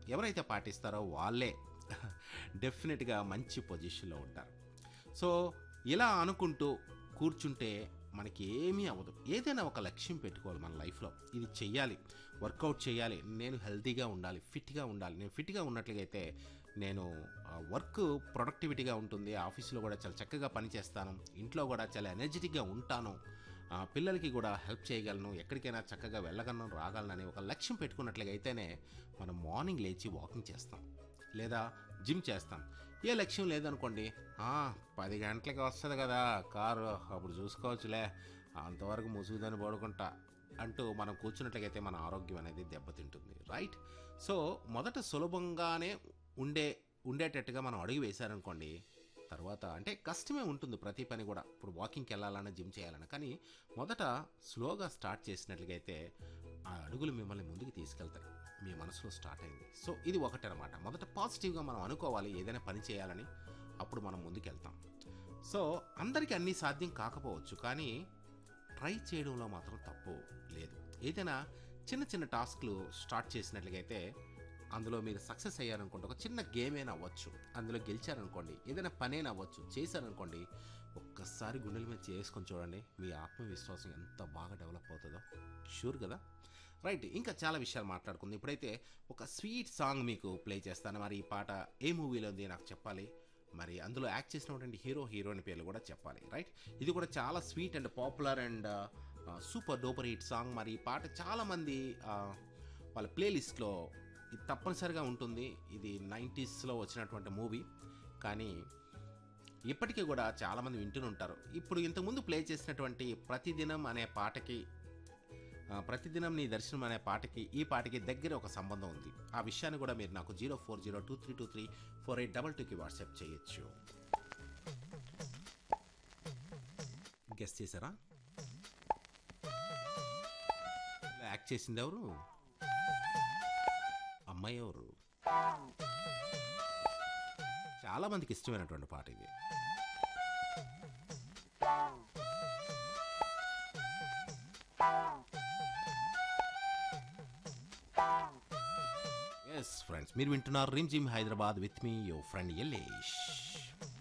ఎవరైతే పాటిస్తారో వాళ్ళే డెఫినెట్గా మంచి పొజిషన్లో ఉంటారు సో ఇలా అనుకుంటూ కూర్చుంటే మనకి ఏమీ అవ్వదు ఏదైనా ఒక లక్ష్యం పెట్టుకోవాలి మన లైఫ్లో ఇది చెయ్యాలి వర్కౌట్ చేయాలి నేను హెల్తీగా ఉండాలి ఫిట్గా ఉండాలి నేను ఫిట్గా ఉన్నట్లయితే నేను వర్క్ ప్రొడక్టివిటీగా ఉంటుంది ఆఫీస్లో కూడా చాలా చక్కగా పనిచేస్తాను ఇంట్లో కూడా చాలా ఎనర్జెటిక్గా ఉంటాను ఆ, పిల్లలకి కూడా హెల్ప్ చేయగలను ఎక్కడికైనా చక్కగా వెళ్ళగలను రాగలను అనే ఒక లక్ష్యం పెట్టుకున్నట్లయితేనే మనం మార్నింగ్ లేచి వాకింగ్ చేస్తాం లేదా జిమ్ చేస్తాం ఏ లక్ష్యం లేదనుకోండి "ఆ, పది గంటలకి వస్తుంది కదా కారు అప్పుడు చూసుకోవచ్చులే అంతవరకు ముసుగుదని పడుకుంటా అంటూ మనం కూర్చున్నట్లయితే మన ఆరోగ్యం అనేది దెబ్బతింటుంది రైట్ సో మొదట సులభంగానే ఉండే ఉండేటట్టుగా మనం అడుగు వేశారనుకోండి తర్వాత అంటే కష్టమే ఉంటుంది ప్రతి పని కూడా ఇప్పుడు వాకింగ్కి వెళ్ళాలన్నా జిమ్ చేయాలన్నా కానీ మొదట స్లోగా స్టార్ట్ చేసినట్లయితే ఆ అడుగులు మిమ్మల్ని ముందుకు తీసుకెళ్తాయి మీ మనసులో స్టార్ట్ అయింది సో ఇది ఒకటి అనమాట మొదట పాజిటివ్గా మనం అనుకోవాలి ఏదైనా పని చేయాలని అప్పుడు మనం ముందుకెళ్తాం సో అందరికీ అన్నీ సాధ్యం కాకపోవచ్చు కానీ ట్రై చేయడంలో మాత్రం తప్పు లేదు ఏదైనా చిన్న చిన్న టాస్క్లు స్టార్ట్ చేసినట్లయితే అందులో మీరు సక్సెస్ అయ్యారనుకోండి ఒక చిన్న గేమ్ అయినా అవ్వచ్చు అందులో గెలిచారనుకోండి ఏదైనా పనైనా అవ్వచ్చు చేశారనుకోండి ఒక్కసారి గుండెల మీద చేసుకొని చూడండి మీ ఆత్మవిశ్వాసం ఎంత బాగా డెవలప్ అవుతుందో షూర్ కదా రైట్ ఇంకా చాలా విషయాలు మాట్లాడుకుంది ఇప్పుడైతే ఒక స్వీట్ సాంగ్ మీకు ప్లే చేస్తాను మరి ఈ పాట ఏ మూవీలో ఉంది నాకు చెప్పాలి మరి అందులో యాక్ట్ చేసినటువంటి హీరో హీరోయిన్ పేర్లు కూడా చెప్పాలి రైట్ ఇది కూడా చాలా sweet and popular and super duper hit song మరి ఈ పాట చాలామంది ఆ, వాళ్ళ ప్లేలిస్ట్లో ఇది తప్పనిసరిగా ఉంటుంది ఇది నైంటీస్లో వచ్చినటువంటి మూవీ కానీ ఇప్పటికీ కూడా చాలామంది వింటూనే ఉంటారు ఇప్పుడు ఇంతకుముందు ప్లే చేసినటువంటి ప్రతిదినం అనే పాటకి ఆ, ప్రతిదినం నీ దర్శనం అనే పాటకి ఈ పాటకి దగ్గర ఒక సంబంధం ఉంది ఆ విషయాన్ని కూడా మీరు నాకు zero four zero two three two three four eight double టూకి వాట్సాప్ చేయొచ్చు గెస్ట్ చేశారా ఇలా యాక్ట్ చేసింది ఎవరు అమ్మాయి ఎవరు చాలా మందికి ఇష్టమైనటువంటి పాట ఇది ఎస్ ఫ్రెండ్స్ మీరు వింటున్నారు Rim Jhim Hyderabad with me your friend Yellesh